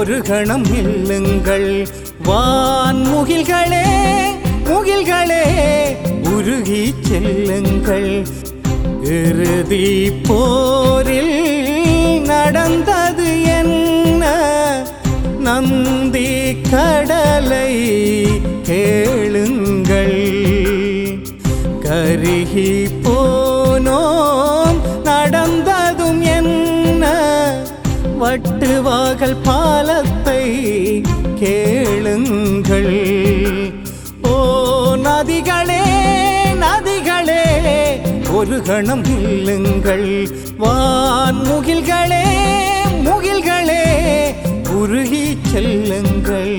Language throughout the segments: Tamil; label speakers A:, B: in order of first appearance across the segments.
A: ஒரு கணம் நில்லுங்கள் வான் முகில்களே முகில்களே உருகி செல்லுங்கள் இறுதி போரில் நடந்தது என்ன நந்தி கடலை கேளுங்கள் கருகி போனோம் நடந்ததும் என்ன வட்டுவாகல் பாலத்தை கேளுங்கள் ஓ நதிகளே நதிகளே ஒரு கணம் நில்லுங்கள் வான் முகில்களே முகில்களே உருகி செல்லுங்கள்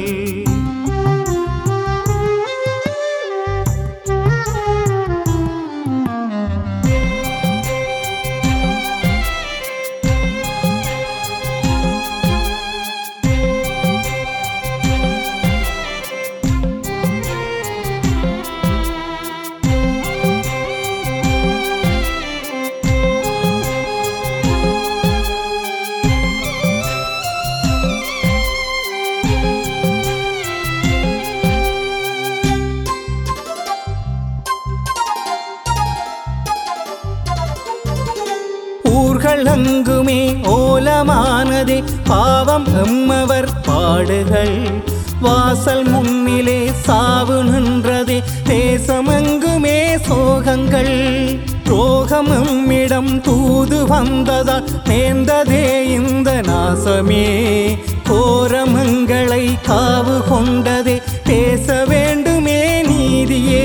A: ஊர்கள் அங்குமே ஓலமானதே பாவம் எம்மவர் பாடுகள் வாசல் முன்னிலே சாவு நின்றதே தேசமெங்குமே சோகங்கள் ரோகம் எம்மிடம் தூது வந்ததால் நேர்ந்ததே இந்த நாசமே கோரமங்களை காவு கொண்டதே பேச வேண்டுமே நீதியே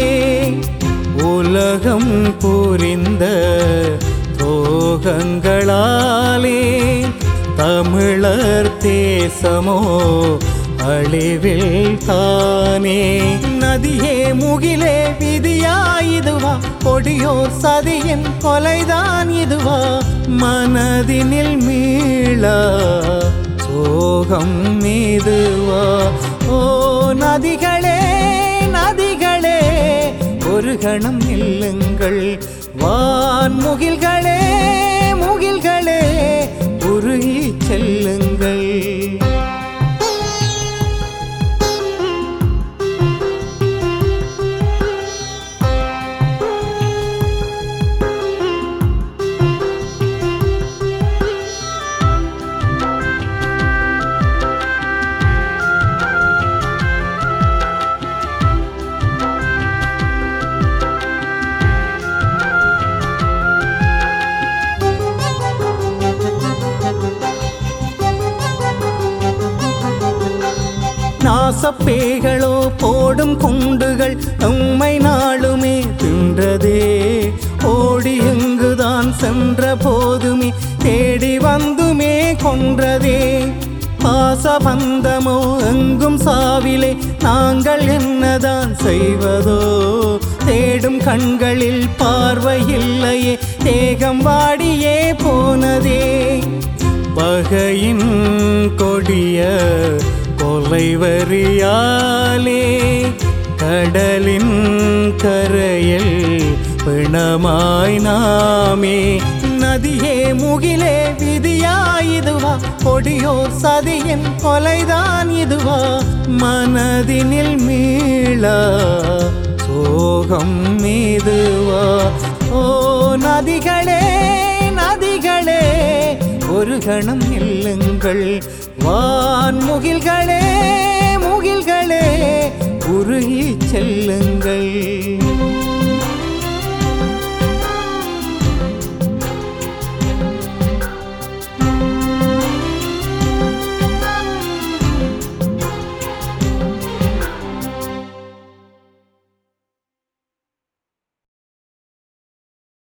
A: உலகம் புரிந்த துரோகங்களாலே தமிழர் தேசமோ அழிவில் தானே நதியே முகிலே விதியா இதுவா கொடியோர் சதியின் கொலைதான் இதுவா மனதினில் மீளா சோகம் மீதுவா ஓ நதிகளே நதிகளே ஒரு கணம் நில்லுங்கள் வான் முகில்களே முகில்களே உருகி செல்லுங்கள் நாசப்பேகளோ போடும் குண்டுகள் நம்மை நாளுமே தின்றதே ஓடி எங்குதான் சென்ற போதுமே தேடி வந்துமே கொன்றதே பாசபந்தமோ எங்கும் சாவிலே நாங்கள் என்னதான் செய்வதோ தேடும் கண்களில் பார்வை இல்லையே தேகம் வாடியே போனதே பகையின் கொடிய கொலைவரியாலே கடலின் கரையில் பிணமாய் நாமே நதியே முகிலே விதியா இதுவா கொடியோர் சதியின் கொலைதான் இதுவா மனதினில் மீளா சோகம் மீதுவா ஓ நதிகளே நதிகளே ஒரு கணம் நில்லுங்கள் வான் முகில்களே முகில்களே உருகி செல்லுங்கள்